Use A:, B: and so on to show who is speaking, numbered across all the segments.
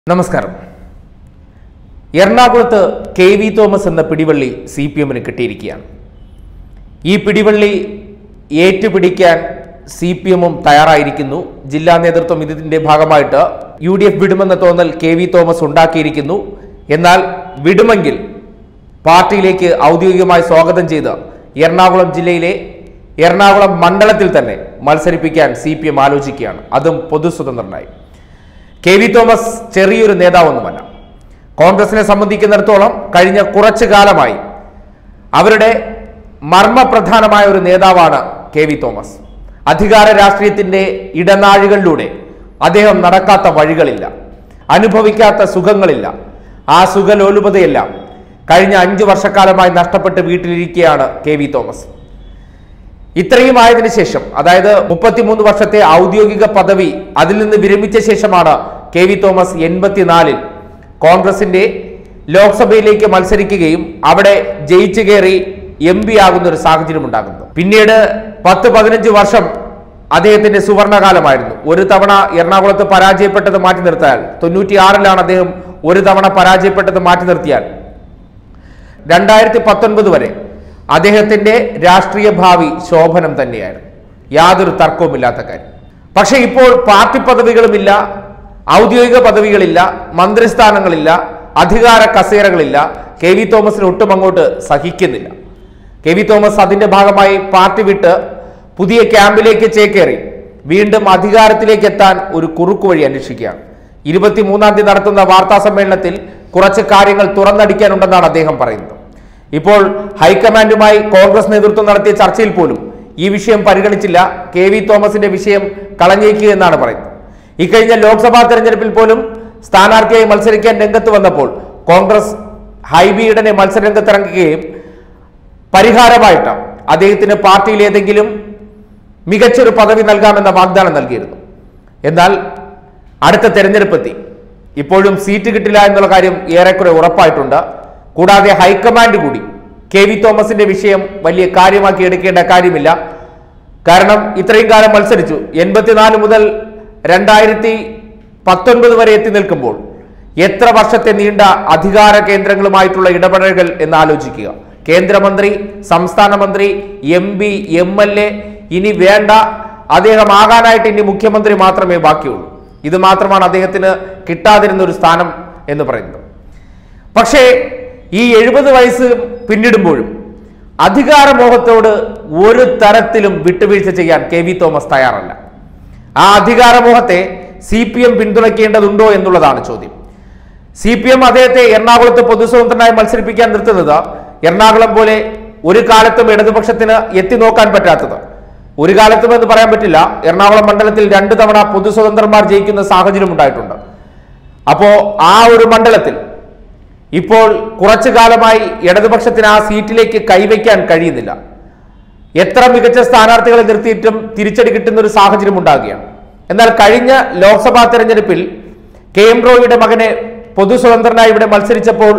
A: നമസ്കാരം എറണാകുളത്ത് K V Thomas എന്ന പിടിവള്ളി സി പി എമ്മിന് കിട്ടിയിരിക്കുകയാണ് ഈ പിടിവള്ളി ഏറ്റുപിടിക്കാൻ സി പി എമ്മും തയ്യാറായിരിക്കുന്നു ജില്ലാ നേതൃത്വം ഇതിന്റെ ഭാഗമായിട്ട് യു ഡി എഫ് വിടുമെന്ന തോന്നൽ കെ വി തോമസ് ഉണ്ടാക്കിയിരിക്കുന്നു എന്നാൽ വിടുമെങ്കിൽ പാർട്ടിയിലേക്ക് ഔദ്യോഗികമായി സ്വാഗതം ചെയ്ത് എറണാകുളം ജില്ലയിലെ എറണാകുളം മണ്ഡലത്തിൽ തന്നെ മത്സരിപ്പിക്കാൻ സി പി എം ആലോചിക്കുകയാണ് അതും പൊതുസ്വതന്ത്രനായി കെ വി തോമസ് ചെറിയൊരു നേതാവൊന്നുമല്ല കോൺഗ്രസിനെ സംബന്ധിക്കുന്നിടത്തോളം കഴിഞ്ഞ കുറച്ചു കാലമായി അവരുടെ മർമ്മപ്രധാനമായ ഒരു നേതാവാണ് കെ വി തോമസ് അധികാര രാഷ്ട്രീയത്തിന്റെ ഇടനാഴികളിലൂടെ അദ്ദേഹം നടക്കാത്ത വഴികളില്ല അനുഭവിക്കാത്ത സുഖങ്ങളില്ല ആ സുഖലോലുപതയെല്ലാം കഴിഞ്ഞ അഞ്ചു വർഷക്കാലമായി നഷ്ടപ്പെട്ട് വീട്ടിലിരിക്കുകയാണ് കെ വി തോമസ് ഇത്രയും ആയതിനു ശേഷം അതായത് മുപ്പത്തിമൂന്ന് വർഷത്തെ ഔദ്യോഗിക പദവി അതിൽ നിന്ന് വിരമിച്ച ശേഷമാണ് കെ വി തോമസ് എൺപത്തിനാലിൽ കോൺഗ്രസിന്റെ ലോക്സഭയിലേക്ക് മത്സരിക്കുകയും അവിടെ ജയിച്ചു കയറി എം പി ആകുന്ന ഒരു സാഹചര്യം ഉണ്ടാകുന്നത് പിന്നീട് പത്ത് പതിനഞ്ച് വർഷം അദ്ദേഹത്തിന്റെ സുവർണകാലമായിരുന്നു ഒരു തവണ എറണാകുളത്ത് പരാജയപ്പെട്ടത് മാറ്റി നിർത്തിയാൽ തൊണ്ണൂറ്റിയാറിലാണ് അദ്ദേഹം ഒരു തവണ പരാജയപ്പെട്ടത് മാറ്റി നിർത്തിയാൽ രണ്ടായിരത്തി പത്തൊൻപത് വരെ അദ്ദേഹത്തിന്റെ രാഷ്ട്രീയ ഭാവി ശോഭനം തന്നെയായിരുന്നു യാതൊരു തർക്കവുമില്ലാത്ത കാര്യം പക്ഷെ ഇപ്പോൾ പാർട്ടി പദവികളുമില്ല ഔദ്യോഗിക പദവികളില്ല മന്ത്രിസ്ഥാനങ്ങളില്ല അധികാര കസേരകളില്ല കെ വി തോമസിന് ഒട്ടും അങ്ങോട്ട് സഹിക്കുന്നില്ല കെ വി തോമസ് അതിന്റെ ഭാഗമായി പാർട്ടി വിട്ട് പുതിയ ക്യാമ്പിലേക്ക് ചേക്കേറി വീണ്ടും അധികാരത്തിലേക്ക് എത്താൻ ഒരു കുറുക്കു വഴി അന്വേഷിക്കുകയാണ് ഇരുപത്തിമൂന്നാം തീയതി നടത്തുന്ന വാർത്താ സമ്മേളനത്തിൽ കുറച്ച് കാര്യങ്ങൾ തുറന്നടിക്കാനുണ്ടെന്നാണ് അദ്ദേഹം പറയുന്നത് ഇപ്പോൾ ഹൈക്കമാൻഡുമായി കോൺഗ്രസ് നേതൃത്വം നടത്തിയ ചർച്ചയിൽ പോലും ഈ വിഷയം പരിഗണിച്ചില്ല കെ വി തോമസിന്റെ വിഷയം കളഞ്ഞേക്കുക എന്നാണ് പറയുന്നത് ഇക്കഴിഞ്ഞ ലോക്സഭാ തെരഞ്ഞെടുപ്പിൽ പോലും സ്ഥാനാർത്ഥിയായി മത്സരിക്കാൻ രംഗത്ത് വന്നപ്പോൾ കോൺഗ്രസ് ഹൈബി ഈഡനെ മത്സരരംഗത്തിറങ്ങുകയും പരിഹാരമായിട്ട് അദ്ദേഹത്തിന് പാർട്ടിയിൽ ഏതെങ്കിലും മികച്ചൊരു പദവി നൽകാമെന്ന വാഗ്ദാനം നൽകിയിരുന്നു എന്നാൽ അടുത്ത തെരഞ്ഞെടുപ്പെത്തി ഇപ്പോഴും സീറ്റ് കിട്ടില്ല എന്നുള്ള കാര്യം ഏറെക്കുറെ ഉറപ്പായിട്ടുണ്ട് കൂടാതെ ഹൈക്കമാൻഡ് കൂടി കെ വി തോമസിന്റെ വിഷയം വലിയ കാര്യമാക്കി എടുക്കേണ്ട കാര്യമില്ല കാരണം ഇത്രയും കാലം മത്സരിച്ചു എൺപത്തിനാല് മുതൽ രണ്ടായിരത്തി പത്തൊൻപത് വരെ എത്തി നിൽക്കുമ്പോൾ എത്ര വർഷത്തെ നീണ്ട അധികാര കേന്ദ്രങ്ങളുമായിട്ടുള്ള ഇടപെടലുകൾ എന്ന് ആലോചിക്കുക കേന്ദ്രമന്ത്രി സംസ്ഥാന മന്ത്രി M P M L A ഇനി വേണ്ട അദ്ദേഹം ആകാനായിട്ട് ഇനി മുഖ്യമന്ത്രി മാത്രമേ ബാക്കിയുള്ളൂ ഇത് മാത്രമാണ് അദ്ദേഹത്തിന് കിട്ടാതിരുന്ന ഒരു സ്ഥാനം എന്ന് പറയുന്നത് പക്ഷേ ഈ എഴുപത് വയസ്സ് പിന്നിടുമ്പോഴും അധികാരമോഹത്തോട് ഒരു തരത്തിലും വിട്ടുവീഴ്ച ചെയ്യാൻ കെ വി തോമസ് തയ്യാറല്ല ആ അധികാരമോഹത്തെ സി പി എം പിന്തുണയ്ക്കേണ്ടതുണ്ടോ എന്നുള്ളതാണ് ചോദ്യം സി പി എം അദ്ദേഹത്തെ എറണാകുളത്ത് പൊതുസ്വതന്ത്രനായി മത്സരിപ്പിക്കാൻ നിർത്തുന്നത് എറണാകുളം പോലെ ഒരു കാലത്തും ഇടതുപക്ഷത്തിന് എത്തി നോക്കാൻ പറ്റാത്തത് ഒരു കാലത്തും എന്ന് പറയാൻ പറ്റില്ല എറണാകുളം മണ്ഡലത്തിൽ രണ്ടു തവണ പൊതുസ്വതന്ത്രന്മാർ ജയിക്കുന്ന സാഹചര്യം ഉണ്ടായിട്ടുണ്ട് അപ്പോ ആ ഒരു മണ്ഡലത്തിൽ ഇപ്പോൾ കുറച്ചു കാലമായി ഇടതുപക്ഷത്തിന് ആ സീറ്റിലേക്ക് കൈവയ്ക്കാൻ കഴിയുന്നില്ല എത്ര മികച്ച സ്ഥാനാർത്ഥികളെ നിർത്തിയിട്ടും തിരിച്ചടി കിട്ടുന്ന ഒരു സാഹചര്യം ഉണ്ടാകുകയാണ് എന്നാൽ കഴിഞ്ഞ ലോക്സഭാ തെരഞ്ഞെടുപ്പിൽ കെ എം റോയിയുടെ മകനെ പൊതുസ്വതന്ത്രനായി ഇവിടെ മത്സരിച്ചപ്പോൾ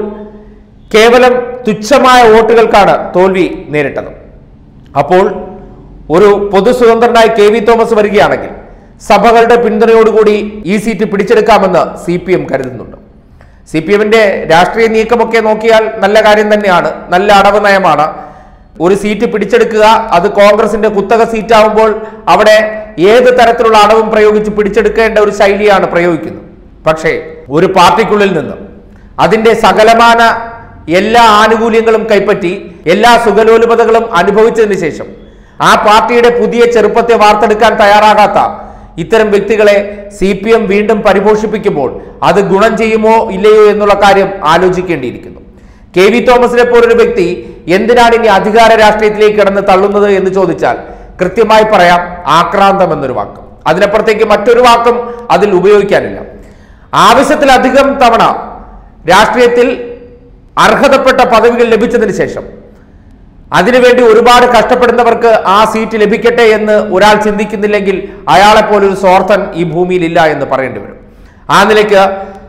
A: കേവലം തുച്ഛമായ വോട്ടുകൾക്കാണ് തോൽവി നേരിട്ടത് അപ്പോൾ ഒരു പൊതുസ്വതന്ത്രനായി കെ വി തോമസ് വരികയാണെങ്കിൽ സഭകളുടെ പിന്തുണയോടുകൂടി ഈ സീറ്റ് പിടിച്ചെടുക്കാമെന്ന് സി പി എം കരുതുന്നുണ്ട് സി പി എമ്മിന്റെ രാഷ്ട്രീയ നീക്കമൊക്കെ നോക്കിയാൽ നല്ല കാര്യം തന്നെയാണ് നല്ല അടവ് നയമാണ് ഒരു സീറ്റ് പിടിച്ചെടുക്കുക അത് കോൺഗ്രസിന്റെ കുത്തക സീറ്റാവുമ്പോൾ അവിടെ ഏത് തരത്തിലുള്ള അടവും പ്രയോഗിച്ച് പിടിച്ചെടുക്കേണ്ട ഒരു ശൈലിയാണ് പ്രയോഗിക്കുന്നത് പക്ഷേ ഒരു പാർട്ടിക്കുള്ളിൽ നിന്ന് അതിന്റെ സകലമാന എല്ലാ ആനുകൂല്യങ്ങളും കൈപ്പറ്റി എല്ലാ സുഖലോലുപതകളും അനുഭവിച്ചതിന് ശേഷം ആ പാർട്ടിയുടെ പുതിയ ചെറുപ്പത്തെ വാർത്തെടുക്കാൻ തയ്യാറാകാത്ത ഇത്തരം വ്യക്തികളെ സി പി എം വീണ്ടും പരിപോഷിപ്പിക്കുമ്പോൾ അത് ഗുണം ചെയ്യുമോ ഇല്ലയോ എന്നുള്ള കാര്യം ആലോചിക്കേണ്ടിയിരിക്കുന്നു കെ വി തോമസിനെ പോലൊരു വ്യക്തി എന്തിനാണ് ഇനി അധികാര രാഷ്ട്രീയത്തിലേക്ക് കിടന്ന് തള്ളുന്നത് എന്ന് ചോദിച്ചാൽ കൃത്യമായി പറയാം ആക്രാന്തം എന്നൊരു വാക്ക് അതിനപ്പുറത്തേക്ക് മറ്റൊരു വാക്കും അതിൽ ഉപയോഗിക്കാനില്ല ആവശ്യത്തിലധികം തവണ രാഷ്ട്രീയത്തിൽ അർഹതപ്പെട്ട പദവികൾ ലഭിച്ചതിന് ശേഷം അതിനുവേണ്ടി ഒരുപാട് കഷ്ടപ്പെടുന്നവർക്ക് ആ സീറ്റ് ലഭിക്കട്ടെ എന്ന് ഒരാൾ ചിന്തിക്കുന്നില്ലെങ്കിൽ അയാളെ പോലൊരു സ്വാർത്ഥൻ ഈ ഭൂമിയിൽ ഇല്ല എന്ന് പറയേണ്ടി വരും ആ നിലയ്ക്ക്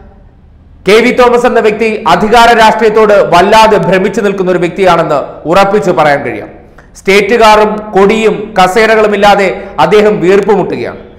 A: കെ വി തോമസ് എന്ന വ്യക്തി അധികാര രാഷ്ട്രീയത്തോട് വല്ലാതെ ഭ്രമിച്ചു നിൽക്കുന്ന ഒരു വ്യക്തിയാണെന്ന് ഉറപ്പിച്ച് പറയാൻ കഴിയാം സ്റ്റേറ്റുകാരും കൊടിയും കസേരകളും ഇല്ലാതെ അദ്ദേഹം വീർപ്പുമുട്ടുകയാണ്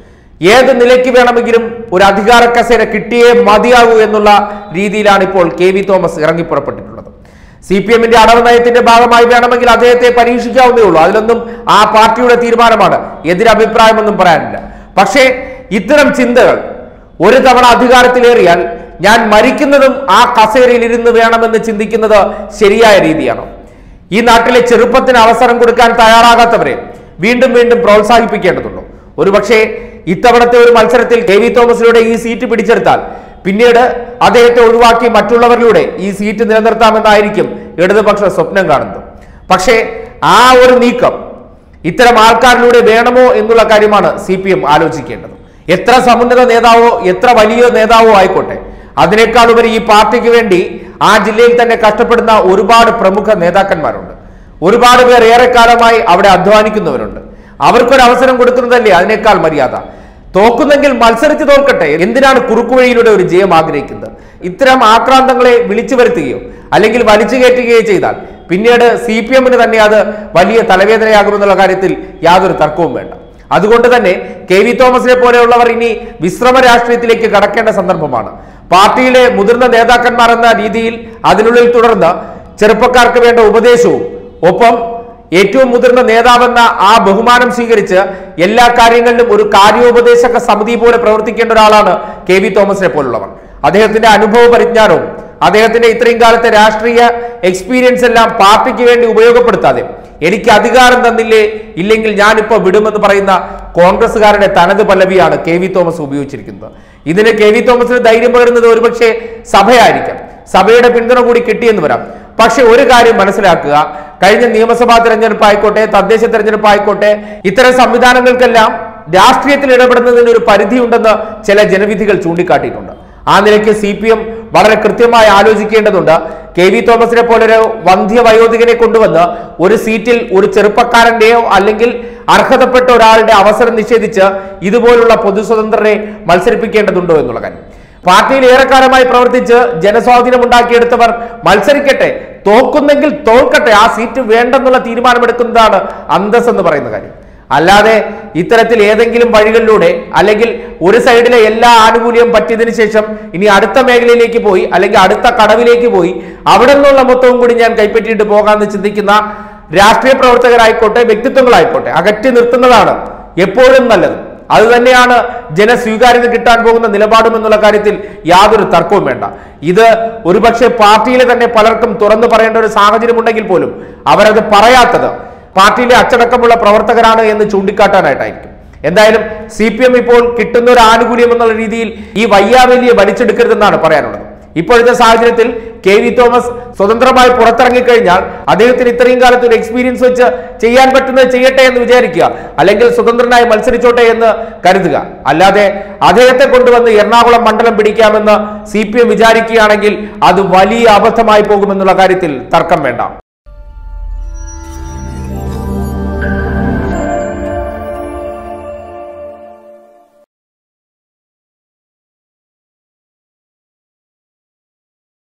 A: ഏത് നിലയ്ക്ക് വേണമെങ്കിലും ഒരു അധികാര കസേര കിട്ടിയേ മതിയാകൂ എന്നുള്ള രീതിയിലാണ് ഇപ്പോൾ കെ വി തോമസ് ഇറങ്ങിപ്പുറപ്പെട്ടിട്ടുള്ളത് സി പി എമ്മിന്റെ അടവ് നയത്തിന്റെ ഭാഗമായി വേണമെങ്കിൽ അദ്ദേഹത്തെ പരീക്ഷിക്കാവുന്നേ ഉള്ളൂ അതിലൊന്നും ആ പാർട്ടിയുടെ തീരുമാനമാണ് എതിരഭിപ്രായമൊന്നും പറയാനില്ല പക്ഷേ ഇത്തരം ചിന്തകൾ ഒരു തവണ അധികാരത്തിലേറിയാൽ ഞാൻ മരിക്കുന്നതും ആ കസേരയിൽ ഇരുന്ന് വേണമെന്ന് ചിന്തിക്കുന്നത് ശരിയായ രീതിയാണോ ഈ നാട്ടിലെ ചെറുപ്പത്തിന് അവസരം കൊടുക്കാൻ തയ്യാറാകാത്തവരെ വീണ്ടും വീണ്ടും പ്രോത്സാഹിപ്പിക്കേണ്ടതുണ്ടോ ഒരുപക്ഷെ ഇത്തവണത്തെ ഒരു മത്സരത്തിൽ കെ വി തോമസിലൂടെ ഈ സീറ്റ് പിടിച്ചെടുത്താൽ പിന്നീട് അദ്ദേഹത്തെ ഒഴിവാക്കി മറ്റുള്ളവരിലൂടെ ഈ സീറ്റ് നിലനിർത്താമെന്നായിരിക്കും ഇടതുപക്ഷ സ്വപ്നം കാണുന്നത് പക്ഷേ ആ ഒരു നീക്കം ഇത്തരം ആൾക്കാരിലൂടെ വേണമോ എന്നുള്ള കാര്യമാണ് സി പി എം ആലോചിക്കേണ്ടത് എത്ര സമുന്നത നേതാവോ എത്ര വലിയ നേതാവോ ആയിക്കോട്ടെ അതിനേക്കാൾ ഉപരി ഈ പാർട്ടിക്ക് വേണ്ടി ആ ജില്ലയിൽ തന്നെ കഷ്ടപ്പെടുന്ന ഒരുപാട് പ്രമുഖ നേതാക്കന്മാരുണ്ട് ഒരുപാട് പേർ ഏറെക്കാലമായി അവിടെ അധ്വാനിക്കുന്നവരുണ്ട് അവർക്കൊരു അവസരം കൊടുക്കുന്നതല്ലേ അതിനേക്കാൾ മര്യാദ തോക്കുന്നെങ്കിൽ മത്സരിച്ച് തോൽക്കട്ടെ എന്തിനാണ് കുറുക്കുവഴിയിലൂടെ ഒരു ജയം ആഗ്രഹിക്കുന്നത് ഇത്തരം ആക്രാന്തങ്ങളെ വിളിച്ചു വരുത്തുകയോ അല്ലെങ്കിൽ വലിച്ചു കയറ്റുകയോ ചെയ്താൽ പിന്നീട് സി പി എമ്മിന് തന്നെ അത് വലിയ തലവേദനയാകുമെന്നുള്ള കാര്യത്തിൽ യാതൊരു തർക്കവും വേണ്ട അതുകൊണ്ട് തന്നെ കെ വി തോമസിനെ പോലെയുള്ളവർ ഇനി വിശ്രമ രാഷ്ട്രീയത്തിലേക്ക് കടക്കേണ്ട സന്ദർഭമാണ് പാർട്ടിയിലെ മുതിർന്ന നേതാക്കന്മാർ എന്ന രീതിയിൽ അതിനുള്ളിൽ തുടർന്ന് ചെറുപ്പക്കാർക്ക് വേണ്ട ഉപദേശവും ഒപ്പം ഏറ്റവും മുതിർന്ന നേതാവെന്ന ആ ബഹുമാനം സ്വീകരിച്ച് എല്ലാ കാര്യങ്ങളിലും ഒരു കാര്യോപദേശക സമിതി പോലെ പ്രവർത്തിക്കേണ്ട ഒരാളാണ് കെ വി തോമസിനെ പോലുള്ളവർ അദ്ദേഹത്തിന്റെ അനുഭവ പരിജ്ഞാനവും അദ്ദേഹത്തിന്റെ ഇത്രയും കാലത്തെ രാഷ്ട്രീയ എക്സ്പീരിയൻസ് എല്ലാം പാർട്ടിക്ക് വേണ്ടി ഉപയോഗപ്പെടുത്താതെ എനിക്ക് അധികാരം തന്നില്ലേ ഇല്ലെങ്കിൽ ഞാനിപ്പോ വിടുമെന്ന് പറയുന്ന കോൺഗ്രസ്സുകാരുടെ തനത് പല്ലവിയാണ് കെ വി തോമസ് ഉപയോഗിച്ചിരിക്കുന്നത് ഇതിന് കെ വി തോമസിന് ധൈര്യം പകരുന്നത് ഒരുപക്ഷെ സഭയായിരിക്കാം സഭയുടെ പിന്തുണ കൂടി കിട്ടിയെന്ന് വരാം പക്ഷെ ഒരു കാര്യം മനസ്സിലാക്കുക കഴിഞ്ഞ നിയമസഭാ തെരഞ്ഞെടുപ്പ് ആയിക്കോട്ടെ തദ്ദേശ തെരഞ്ഞെടുപ്പ് ആയിക്കോട്ടെ ഇത്തരം സംവിധാനങ്ങൾക്കെല്ലാം രാഷ്ട്രീയത്തിൽ ഇടപെടുന്നതിന് ഒരു പരിധിയുണ്ടെന്ന് ചില ജനവിധികൾ ചൂണ്ടിക്കാട്ടിയിട്ടുണ്ട് ആ നിലയ്ക്ക് സി പി എം വളരെ കൃത്യമായി ആലോചിക്കേണ്ടതുണ്ട് കെ വി തോമസിനെ പോലൊരു വന്ധ്യ വയോധികനെ കൊണ്ടുവന്ന് ഒരു സീറ്റിൽ ഒരു ചെറുപ്പക്കാരന്റെയോ അല്ലെങ്കിൽ അർഹതപ്പെട്ട ഒരാളുടെ അവസരം നിഷേധിച്ച് ഇതുപോലുള്ള പൊതുസ്വതന്ത്രരെ മത്സരിപ്പിക്കേണ്ടതുണ്ടോ എന്നുള്ള കാര്യം പാർട്ടിയിൽ ഏറെക്കാലമായി പ്രവർത്തിച്ച് ജനസ്വാധീനം ഉണ്ടാക്കിയെടുത്തവർ മത്സരിക്കട്ടെ തോക്കുന്നെങ്കിൽ തോൽക്കട്ടെ ആ സീറ്റ് വേണ്ടെന്നുള്ള തീരുമാനമെടുക്കുന്നതാണ് അന്തസ് എന്ന് പറയുന്ന കാര്യം അല്ലാതെ ഇത്തരത്തിൽ ഏതെങ്കിലും വഴികളിലൂടെ അല്ലെങ്കിൽ ഒരു സൈഡിലെ എല്ലാ ആനുകൂല്യവും പറ്റിയതിനു ശേഷം ഇനി അടുത്ത മേഖലയിലേക്ക് പോയി അല്ലെങ്കിൽ അടുത്ത കടവിലേക്ക് പോയി അവിടെ നിന്നുള്ള മൊത്തവും കൂടി ഞാൻ കൈപ്പറ്റിയിട്ട് പോകാമെന്ന് ചിന്തിക്കുന്ന രാഷ്ട്രീയ പ്രവർത്തകരായിക്കോട്ടെ വ്യക്തിത്വങ്ങളായിക്കോട്ടെ അകറ്റി നിർത്തുന്നതാണ് എപ്പോഴും നല്ലത് അത് തന്നെയാണ് ജനസ്വീകാര്യത കിട്ടാൻ പോകുന്ന നിലപാടും എന്നുള്ള കാര്യത്തിൽ യാതൊരു തർക്കവും വേണ്ട ഇത് ഒരുപക്ഷെ പാർട്ടിയിലെ തന്നെ പലർക്കും തുറന്നു പറയേണ്ട ഒരു സാഹചര്യം ഉണ്ടെങ്കിൽ പോലും അവരത് പറയാത്തത് പാർട്ടിയിലെ അച്ചടക്കമുള്ള പ്രവർത്തകരാണ് എന്ന് ചൂണ്ടിക്കാട്ടാനായിട്ടായിരിക്കും എന്തായാലും സി പി എം ഇപ്പോൾ കിട്ടുന്ന ഒരു ആനുകൂല്യം എന്നുള്ള രീതിയിൽ ഈ വയ്യാവലിയെ വലിച്ചെടുക്കരുതെന്നാണ് പറയാനുള്ളത് ഇപ്പോഴത്തെ സാഹചര്യത്തിൽ കെ വി തോമസ് സ്വതന്ത്രമായി പുറത്തിറങ്ങിക്കഴിഞ്ഞാൽ അദ്ദേഹത്തിന് ഇത്രയും കാലത്ത് ഒരു എക്സ്പീരിയൻസ് വെച്ച് ചെയ്യാൻ പറ്റുന്നത് ചെയ്യട്ടെ എന്ന് വിചാരിക്കുക അല്ലെങ്കിൽ സ്വതന്ത്രനായി മത്സരിച്ചോട്ടെ എന്ന് കരുതുക അല്ലാതെ അദ്ദേഹത്തെ കൊണ്ടുവന്ന് എറണാകുളം മണ്ഡലം പിടിക്കാമെന്ന് സി പി എം വിചാരിക്കുകയാണെങ്കിൽ അത് വലിയ അബദ്ധമായി പോകുമെന്നുള്ള കാര്യത്തിൽ തർക്കം വേണ്ട